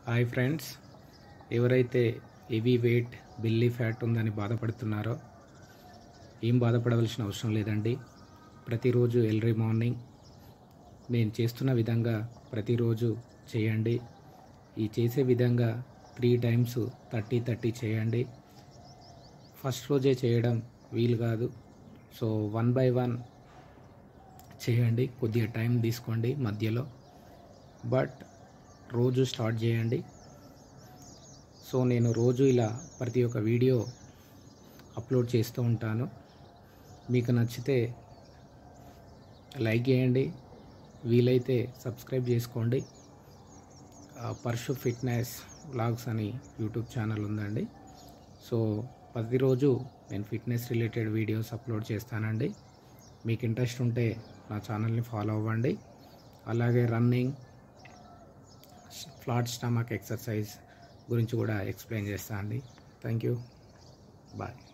hi friends ఎవరైతే heavy weight belly fat ఉందని బాధపడుతున్నారో ఏం బాధపడవలసిన అవసరం లేదండి ప్రతిరోజు ఎల్రీ మార్నింగ్ నేను చేస్తున్న విధంగా ప్రతిరోజు చేయండి ఈ చేసే విధంగా త్రీ టైమ్స్ థర్టీ థర్టీ చేయండి ఫస్ట్ రోజే చేయడం వీలు కాదు సో వన్ బై వన్ చేయండి కొద్దిగా టైం తీసుకోండి మధ్యలో బట్ రోజు స్టార్ట్ చేయండి సో నేను రోజు ఇలా ప్రతి ఒక్క వీడియో అప్లోడ్ చేస్తూ ఉంటాను మీకు నచ్చితే లైక్ చేయండి వీలైతే సబ్స్క్రైబ్ చేసుకోండి ఆ, పర్షు ఫిట్నెస్ వ్లాగ్స్ అని యూట్యూబ్ ఛానల్ ఉందండి సో ప్రతిరోజు నేను ఫిట్నెస్ రిలేటెడ్ వీడియోస్ అప్లోడ్ చేస్తానండి మీకు ఇంట్రెస్ట్ ఉంటే నా ఛానల్ని ఫాలో అవ్వండి అలాగే రన్నింగ్ ఫ్లాట్ స్టమక్ ఎక్సర్సైజ్ గురించి కూడా ఎక్స్ప్లెయిన్ చేస్తాను అండి థ్యాంక్ యూ బాయ్